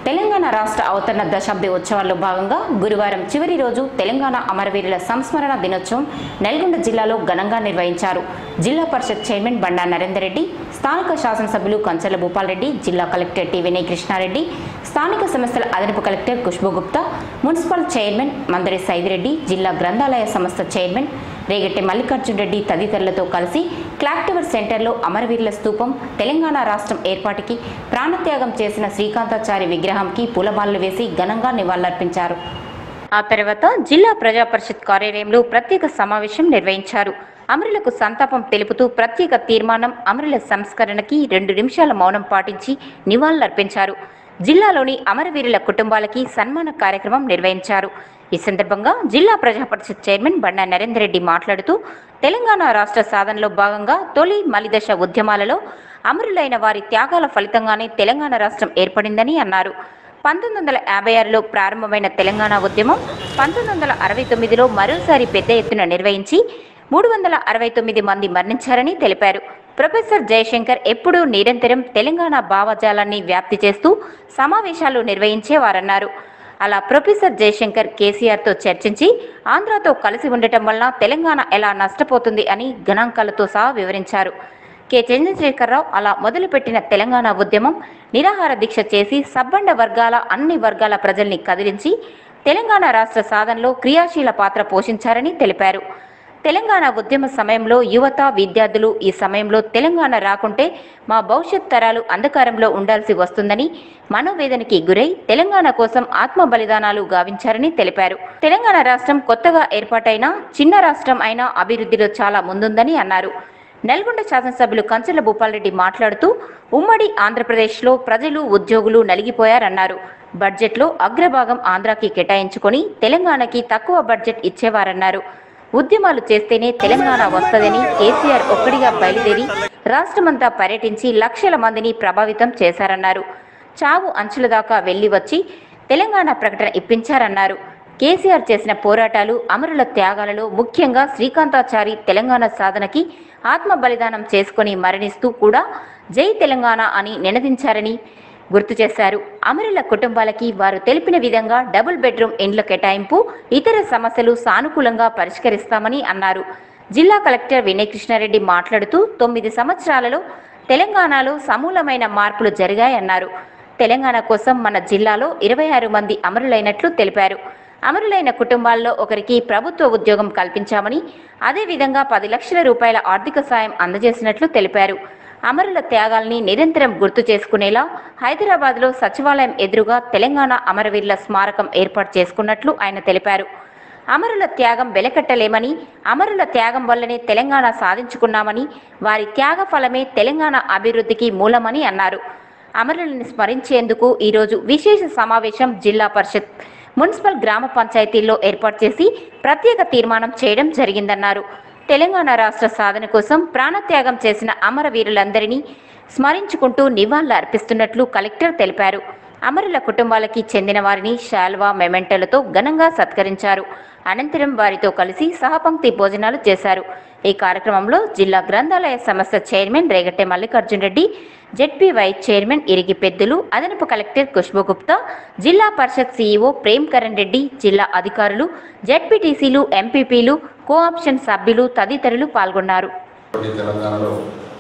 తెలంగాణ రాష్ట్ర అవతరణ దశాబ్ది ఉత్సవాల్లో భాగంగా గురువారం చివరి రోజు తెలంగాణ అమరవీరుల సంస్మరణ దినోత్సవం నల్గొండ జిల్లాలో ఘనంగా నిర్వహించారు జిల్లా పరిషత్ చైర్మన్ బండా నరేందర్ రెడ్డి స్థానిక శాసనసభ్యులు కంచల భూపాల్రెడ్డి జిల్లా కలెక్టర్ టి వినయ్ కృష్ణారెడ్డి స్థానిక సంస్థల అదనపు collector Khushbu Gupta municipal chairman Mandari Saidireddy జిల్లా గ్రంథాలయ సంస్థ చైర్మన్ రేగట్టి మల్లికార్జున్ రెడ్డి తదితరులతో కలిసి క్లాక్ టవర్ సెంటర్లో అమరవీరుల స్తూపం తెలంగాణ రాష్ట్రం ఏర్పాటుకి ప్రాణత్యాగం చేసిన శ్రీకాంతాచారి విగ్రహంకి పూలమాలలు వేసి ఘనంగా నివాళులర్పించారు ఆ తర్వాత జిల్లా ప్రజా పరిషత్ కార్యాలయంలో ప్రత్యేక సమావేశం నిర్వహించారు అమరులకు సంతాపం తెలుపుతూ ప్రత్యేక తీర్మానం అమరుల సంస్కరణకి రెండు నిమిషాల మౌనం పాటించి నివాళులర్పించారు జిల్లాలోని అమరవీరుల కుటుంబాలకి సన్మాన కార్యక్రమం నిర్వహించారు ఈ సందర్భంగా జిల్లా ప్రజా పరిషత్ చైర్మన్ బండా నరేందర్ రెడ్డి మాట్లాడుతూ తెలంగాణ రాష్ట్ర సాధనలో భాగంగా తొలి మలిదశ ఉద్యమాలలో అమరులైన వారి త్యాగాల ఫలితంగానే తెలంగాణ రాష్ట్రం ఏర్పడిందని అన్నారు పంతొమ్మిది వందల యాభై ఆరులో ప్రారంభమైన తెలంగాణ ఉద్యమం పంతొమ్మిది వందల అరవై తొమ్మిదిలో మరోసారి పెద్ద ఎత్తున నిర్వహించి మూడు వందల అరవై తొమ్మిది మంది మరణించారని తెలిపారు ప్రొఫెసర్ జయశంకర్ ఎప్పుడూ నిరంతరం తెలంగాణ భావజాలాన్ని వ్యాప్తి చేస్తూ సమావేశాలు నిర్వహించేవారన్నారు అలా ప్రొఫెసర్ జయశంకర్ కేసీఆర్తో చర్చించి ఆంధ్రాతో కలిసి ఉండటం వలన తెలంగాణ ఎలా నష్టపోతుంది అని గణాంకాలతో సహా వివరించారు కె చంద్రశేఖరరావు అలా మొదలుపెట్టిన తెలంగాణ ఉద్యమం నిరాహార దీక్ష చేసి సబ్బండ వర్గాల అన్ని వర్గాల ప్రజల్ని కదిలించి తెలంగాణ రాష్ట్ర సాధనలో క్రియాశీల పాత్ర పోషించారని తెలిపారు తెలంగాణ ఉద్యమ సమయంలో యువత విద్యార్థులు ఈ సమయంలో తెలంగాణ రాకుంటే మా భవిష్యత్ తరాలు అంధకారంలో ఉండాల్సి వస్తుందని మనోవేదనకి గురై తెలంగాణ కోసం ఆత్మ బలిదానాలు గావించారని తెలిపారు తెలంగాణ రాష్ట్రం కొత్తగా ఏర్పాటైన చిన్న రాష్ట్రం అయినా అభివృద్ధిలో చాలా ముందుందని అన్నారు నల్గొండ శాసనసభ్యులు కంచెల భూపాల్రెడ్డి మాట్లాడుతూ ఉమ్మడి ఆంధ్రప్రదేశ్లో ప్రజలు ఉద్యోగులు నలిగిపోయారన్నారు బడ్జెట్లో అగ్రభాగం ఆంధ్రాకి కేటాయించుకొని తెలంగాణకి తక్కువ బడ్జెట్ ఇచ్చేవారన్నారు ఉద్యమాలు చేస్తేనే తెలంగాణ వస్తదని కేసీఆర్ ఒక్కడిగా బయలుదేరి రాష్ట్రమంతా పర్యటించి లక్షల మందిని ప్రభావితం చేశారన్నారు చావు అంచుల దాకా వెళ్లి వచ్చి తెలంగాణ ప్రకటన ఇప్పించారన్నారు కేసీఆర్ చేసిన పోరాటాలు అమరుల త్యాగాలలో ముఖ్యంగా శ్రీకాంతాచారి తెలంగాణ సాధనకి ఆత్మ బలిదానం చేసుకొని మరణిస్తూ కూడా జై తెలంగాణ అని నినదించారని గుర్తు చేశారు అమరుల కుటుంబాలకి వారు తెలిపిన విధంగా డబుల్ బెడ్రూమ్ ఇండ్ల కేటాయింపు ఇతర సమస్యలు సానుకూలంగా పరిష్కరిస్తామని అన్నారు జిల్లా కలెక్టర్ వినయ్ కృష్ణారెడ్డి మాట్లాడుతూ తొమ్మిది సంవత్సరాలలో తెలంగాణలో సమూలమైన మార్పులు జరిగాయన్నారు తెలంగాణ కోసం మన జిల్లాలో ఇరవై ఆరు మంది అమరులైనట్లు తెలిపారు అమరులైన కుటుంబాల్లో ఒకరికి ప్రభుత్వ ఉద్యోగం కల్పించామని అదేవిధంగా పది లక్షల రూపాయల ఆర్థిక సాయం అందజేసినట్లు తెలిపారు అమరుల త్యాగాల్ని నిరంతరం గుర్తు చేసుకునేలా హైదరాబాద్లో సచివాలయం ఎదురుగా తెలంగాణ అమరవీరుల స్మారకం ఏర్పాటు చేసుకున్నట్లు ఆయన తెలిపారు అమరుల త్యాగం వెలకట్టలేమని అమరుల త్యాగం వల్లనే తెలంగాణ సాధించుకున్నామని వారి త్యాగ ఫలమే తెలంగాణ అభివృద్ధికి మూలమని అన్నారు అమరులను స్మరించేందుకు ఈరోజు విశేష సమావేశం జిల్లా పరిషత్ మున్సిపల్ గ్రామ పంచాయతీల్లో ఏర్పాటు చేసి ప్రత్యేక తీర్మానం చేయడం జరిగిందన్నారు తెలంగాణ రాష్ట్ర సాధన కోసం ప్రాణత్యాగం చేసిన అమరవీరులందరినీ స్మరించుకుంటూ నివాళులు అర్పిస్తున్నట్లు కలెక్టర్ తెలిపారు అమరుల కుటుంబాలకి చెందిన వారిని శాల్వా మెమెంటలతో ఘనంగా సత్కరించారు అనంతరం వారితో కలిసి సహపంక్తి భోజనాలు చేశారు ఈ కార్యక్రమంలో జిల్లా గ్రంథాలయ సంస్థ chairman Regatte Mallikarjun Reddy ZP vice chairman Irigi Peddulu అదనపు కలెక్టర్ ఖుష్బు గుప్తా జిల్లా పరిషత్ సీఈఓ ప్రేమ్ కరణ్ రెడ్డి జిల్లా అధికారులు జెడ్పీటీసీలు ఎంపీపీలు కోఆప్షన్ సభ్యులు తదితరులు పాల్గొన్నారు ఈ తెలంగాణలో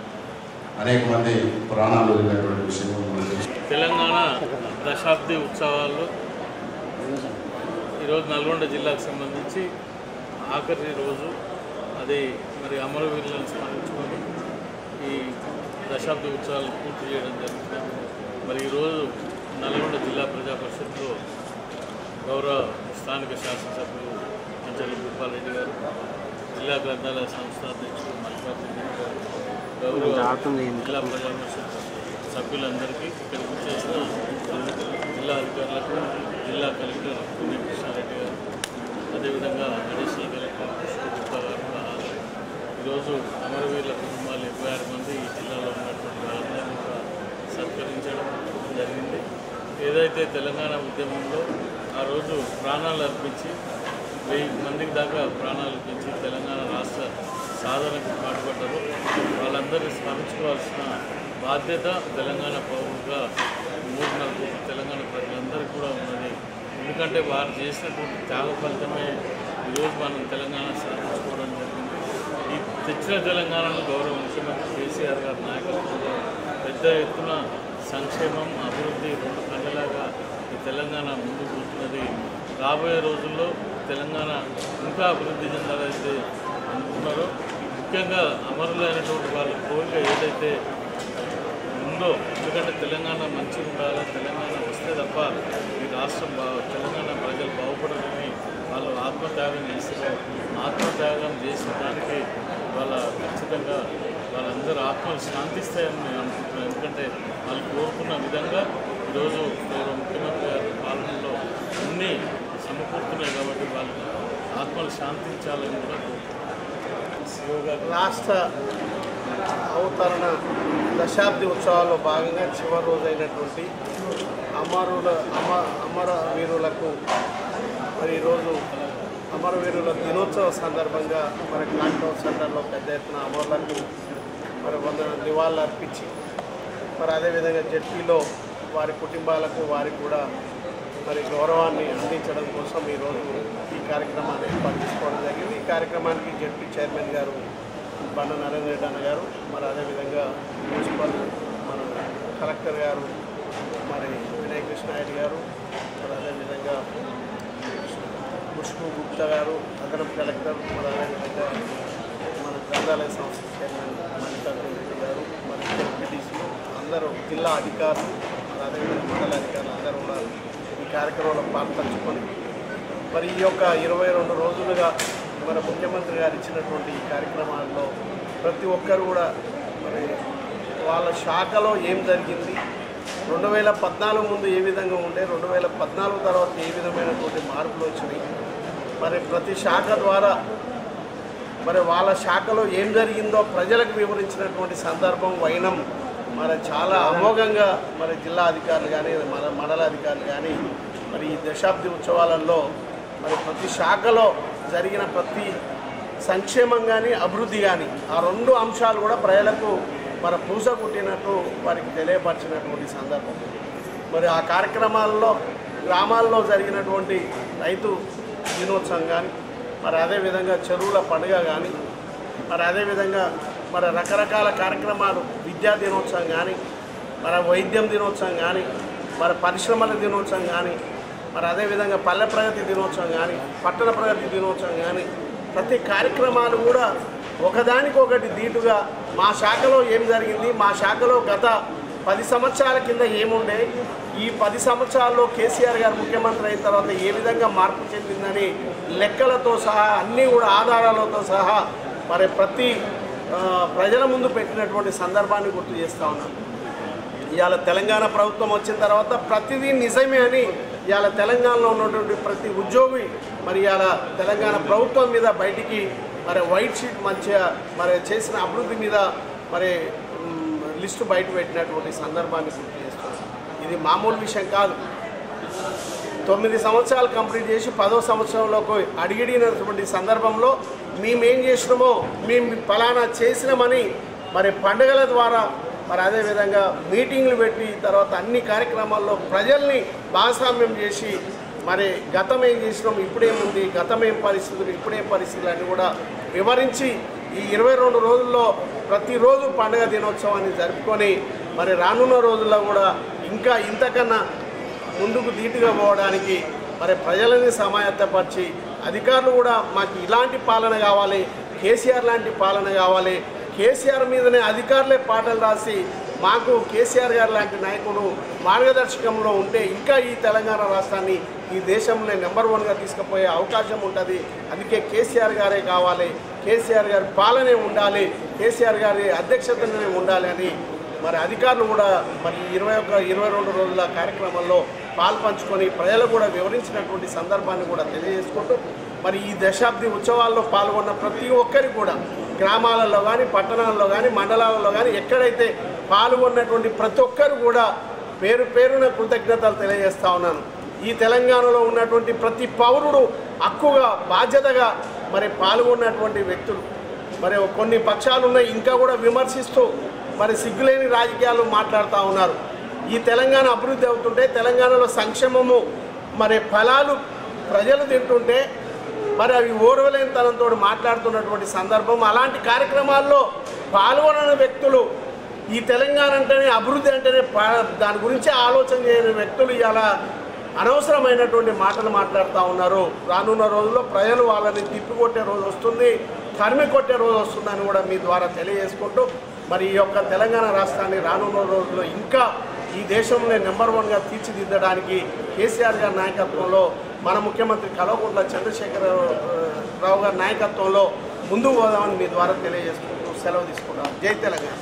అనేక మంది ప్రాణాలు వదిలినటువంటి విషయం మనకు తెలుసు. తెలంగాణ దశాబ్ది ఉత్సవాల్లో ఈరోజు నల్గొండ జిల్లాకు సంబంధించి ఆఖరి రోజు అది మరి అమరవీరులను స్మరించుకొని ఈ దశాబ్ది ఉత్సవాలు పూర్తి చేయడం జరుగుతుంది మరి ఈరోజు నల్గొండ జిల్లా ప్రజా పరిషత్లో గౌరవ స్థానిక శాసనసభ్యులు అంచల భూపాలరెడ్డి గారు జిల్లా గ్రంథాలయ సంస్థ అధ్యక్షులు మల్లికార్జున రెడ్డి గారు గౌరవ జిల్లా ప్రజా పరిషత్ సభ్యులందరికీ ఇక్కడికి వచ్చేసిన జిల్లా అధికారులకు జిల్లా కలెక్టర్ పుణ్య కృష్ణారెడ్డి గారు అదేవిధంగా అడిషనల్ కలెక్టర్ కృష్ణ గుప్తా గారు కూడా హాజరు. ఈరోజు అమరవీరుల కుటుంబాలు ఇరవై ఆరు మంది ఈ జిల్లాలో ఉన్నటువంటి వాళ్ళందరినీ కూడా సత్కరించడం జరిగింది ఏదైతే తెలంగాణ ఉద్యమంలో ఆ రోజు ప్రాణాలు అర్పించి వెయ్యి మందికి దాకా ప్రాణాలు అర్పించి తెలంగాణ రాష్ట్ర సాధనకు పాటుపడ్డారు వాళ్ళందరినీ స్మరించుకోవాల్సిన బాధ్యత తెలంగాణ పౌరులుగా మూడున్నర కోట్ల తెలంగాణ ప్రజలందరూ ఎందుకంటే వారు చేసినటువంటి త్యాగ ఫలితమే ఈరోజు మనం తెలంగాణ సాధించుకోవడం జరిగింది ఈ తెచ్చిన తెలంగాణను గౌరవ ముఖ్యమంత్రి కేసీఆర్ గారి నాయకత్వంలో పెద్ద ఎత్తున సంక్షేమం అభివృద్ధి రెండు కళ్ళలాగా ఈ తెలంగాణ ముందుకు పోతున్నది రాబోయే రోజుల్లో తెలంగాణ ఇంకా అభివృద్ధి చెందాలైతే అనుకున్నారో ముఖ్యంగా అమరులైనటువంటి వాళ్ళ కోరిక ఏదైతే ఉందో ఎందుకంటే తెలంగాణ మంచిగా ఉండాలి తెలంగాణ వస్తే తప్ప ఈ రాష్ట్రం బా తెలంగాణ ప్రజలు బాగుపడాలని వాళ్ళు ఆత్మత్యాగం చేశారు ఆత్మత్యాగం చేసిన దానికి వాళ్ళ ఖచ్చితంగా వాళ్ళందరూ ఆత్మలు శాంతిస్తాయని నేను అనుకుంటున్నాను ఎందుకంటే వాళ్ళు కోరుకున్న విధంగా ఈరోజు గౌరవ ముఖ్యమంత్రి గారి పాలనలో అన్నీ సమకూరుతున్నాయి కాబట్టి వాళ్ళు ఆత్మలు శాంతించాలని కూడా కోరుకుంటున్నాను శివ గారు రాష్ట్ర అవతరణ దశాబ్ది ఉత్సవాల్లో భాగంగా చివరి రోజైనటువంటి అమరుల అమ అమర వీరులకు మరి ఈరోజు అమరవీరుల దినోత్సవ సందర్భంగా మరి క్లాక్ సెంటర్లో పెద్ద ఎత్తున అమరులకు మరి వంద నివాళులు అర్పించి మరి అదేవిధంగా జడ్పీలో వారి కుటుంబాలకు వారికి కూడా మరి గౌరవాన్ని అందించడం కోసం ఈరోజు ఈ కార్యక్రమాన్ని ఏర్పాటు చేసుకోవడం జరిగింది ఈ కార్యక్రమానికి జడ్పీ చైర్మన్ గారు బండ నరేంద్ర రెడ్డి అన్న గారు మరి అదేవిధంగా మున్సిపల్ మన కలెక్టర్ గారు మరి వినయ్ కృష్ణారెడ్డి గారు మరి అదేవిధంగా ముష్కు గుప్తా గారు అదనపు కలెక్టర్ మరి అదేవిధంగా మన గ్రంథాలయ సంస్థ చైర్మన్ మల్లికార్జున రెడ్డి గారు మరి ఎంపీటీసీలు అందరూ జిల్లా అధికారులు మరి అదేవిధంగా మండల అధికారులు అందరూ ఉన్నారు ఈ కార్యక్రమంలో పాల్పంచుకొని మరి ఈ యొక్క ఇరవై రెండు రోజులుగా మన ముఖ్యమంత్రి గారు ఇచ్చినటువంటి ఈ కార్యక్రమాల్లో ప్రతి ఒక్కరు కూడా మరి వాళ్ళ శాఖలో ఏం జరిగింది రెండు వేల పద్నాలుగు ముందు ఏ విధంగా ఉండే రెండు వేల పద్నాలుగు తర్వాత ఏ విధమైనటువంటి మార్పులు వచ్చినాయి మరి ప్రతి శాఖ ద్వారా మరి వాళ్ళ శాఖలో ఏం జరిగిందో ప్రజలకు వివరించినటువంటి సందర్భం వైనం మరి చాలా అమోఘంగా మరి జిల్లా అధికారులు కానీ మన మండల అధికారులు కానీ మరి ఈ దశాబ్ది ఉత్సవాలలో మరి ప్రతి శాఖలో జరిగిన ప్రతి సంక్షేమం కానీ అభివృద్ధి కానీ ఆ రెండు అంశాలు కూడా ప్రజలకు మరి పూస కుట్టినట్టు వారికి తెలియపరిచినటువంటి సందర్భం మరి ఆ కార్యక్రమాల్లో గ్రామాల్లో జరిగినటువంటి రైతు దినోత్సవం కానీ మరి అదేవిధంగా చెరువుల పండుగ కానీ మరి అదేవిధంగా మరి రకరకాల కార్యక్రమాలు విద్యా దినోత్సవం కానీ మరి వైద్యం దినోత్సవం కానీ మరి పరిశ్రమల దినోత్సవం కానీ మరి అదేవిధంగా పల్లె ప్రగతి దినోత్సవం కానీ పట్టణ ప్రగతి దినోత్సవం కానీ ప్రతి కార్యక్రమాలు కూడా ఒకదానికొకటి దీటుగా మా శాఖలో ఏం జరిగింది మా శాఖలో గత పది సంవత్సరాల కింద ఏముండే ఈ పది సంవత్సరాల్లో కేసీఆర్ గారు ముఖ్యమంత్రి అయిన తర్వాత ఏ విధంగా మార్పు చెందిందని లెక్కలతో సహా అన్నీ కూడా ఆధారాలతో సహా మరి ప్రతి ఆ, ప్రజల ముందు పెట్టినటువంటి సందర్భాన్ని గుర్తు చేస్తూ ఉన్నాను ఇవాళ తెలంగాణ ప్రభుత్వం వచ్చిన తర్వాత ప్రతిదీ నిజమే అని ఇవాళ తెలంగాణలో ఉన్నటువంటి ప్రతి ఉద్యోగి మరి ఇవాళ తెలంగాణ ప్రభుత్వం మీద బయటికి మరి వైట్ షీట్ మంచిగా మరి చేసిన అభివృద్ధి మీద మరి మ్, లిస్టు బయట పెట్టినటువంటి సందర్భాన్ని గుర్తు చేస్తున్నాను ఇది మామూలు విషయం కాదు తొమ్మిది సంవత్సరాలు కంప్లీట్ చేసి పదో సంవత్సరంలోకి అడిగిడినటువంటి సందర్భంలో మేమేం చేసినామో మేము ఫలానా చేసినామని మరి పండుగల ద్వారా మరి అదేవిధంగా మీటింగ్లు పెట్టి తర్వాత అన్ని కార్యక్రమాల్లో ప్రజల్ని భాగస్వామ్యం చేసి మరి గతం ఏం చేసినాం ఇప్పుడేముంది గతం ఏం పరిస్థితులు ఇప్పుడేం పరిస్థితులు అని కూడా వివరించి ఈ ఇరవై రెండు రోజుల్లో ప్రతిరోజు పండుగ దినోత్సవాన్ని జరుపుకొని మరి రానున్న రోజుల్లో కూడా ఇంకా ఇంతకన్నా ముందుకు ధీటుగా పోవడానికి మరి ప్రజలని సమాయత్తపరిచి అధికారులు కూడా మాకు ఇలాంటి పాలన కావాలి కేసీఆర్ లాంటి పాలన కావాలి కేసీఆర్ మీదనే అధికారులే పాటలు రాసి మాకు కేసీఆర్ గారు లాంటి నాయకుడు మార్గదర్శకంలో ఉంటే ఇంకా ఈ తెలంగాణ రాష్ట్రాన్ని ఈ దేశంలో నెంబర్ వన్గా తీసుకుపోయే అవకాశం ఉంటుంది అందుకే కేసీఆర్ గారే కావాలి కేసీఆర్ గారి పాలనే ఉండాలి కేసీఆర్ గారి అధ్యక్షతనే ఉండాలి అని మరి అధికారులు కూడా మరి ఇరవై ఒక్క ఇరవై రెండు రోజుల కార్యక్రమంలో పాల్పంచుకొని ప్రజలు కూడా వివరించినటువంటి సందర్భాన్ని కూడా తెలియజేసుకుంటూ మరి ఈ దశాబ్ది ఉత్సవాల్లో పాల్గొన్న ప్రతి ఒక్కరికి కూడా గ్రామాలలో కానీ పట్టణాల్లో కానీ మండలాలలో కానీ ఎక్కడైతే పాల్గొన్నటువంటి ప్రతి ఒక్కరు కూడా పేరు పేరున కృతజ్ఞతలు తెలియజేస్తా ఉన్నాను ఈ తెలంగాణలో ఉన్నటువంటి ప్రతి పౌరుడు హక్కుగా బాధ్యతగా మరి పాల్గొన్నటువంటి వ్యక్తులు మరి కొన్ని పక్షాలు ఉన్నాయి ఇంకా కూడా విమర్శిస్తూ మరి సిగ్గులేని రాజకీయాలు మాట్లాడుతూ ఉన్నారు ఈ తెలంగాణ అభివృద్ధి అవుతుంటే తెలంగాణలో సంక్షేమము మరి ఫలాలు ప్రజలు తింటుంటే మరి అవి ఓర్వలేనితనంతో మాట్లాడుతున్నటువంటి సందర్భం అలాంటి కార్యక్రమాల్లో పాల్గొనని వ్యక్తులు ఈ తెలంగాణ అంటేనే అభివృద్ధి అంటేనే పా- దాని గురించి ఆలోచన చేయని వ్యక్తులు ఇలా అనవసరమైనటువంటి మాటలు మాట్లాడుతూ ఉన్నారు రానున్న రోజుల్లో ప్రజలు వాళ్ళని తిప్పికొట్టే రోజు వస్తుంది తరిమి కొట్టే రోజు వస్తుందని కూడా మీ ద్వారా తెలియజేసుకుంటూ మరి ఈ యొక్క తెలంగాణ రాష్ట్రాన్ని రానున్న రోజుల్లో ఇంకా ఈ దేశంలో నెంబర్ వన్గా తీర్చిదిద్దడానికి కేసీఆర్ గారి నాయకత్వంలో మన ముఖ్యమంత్రి కల్వకుంట్ల చంద్రశేఖర రావు గారి నాయకత్వంలో ముందుకు పోదామని మీ ద్వారా తెలియజేసుకుంటూ సెలవు తీసుకుంటాం జై తెలంగాణ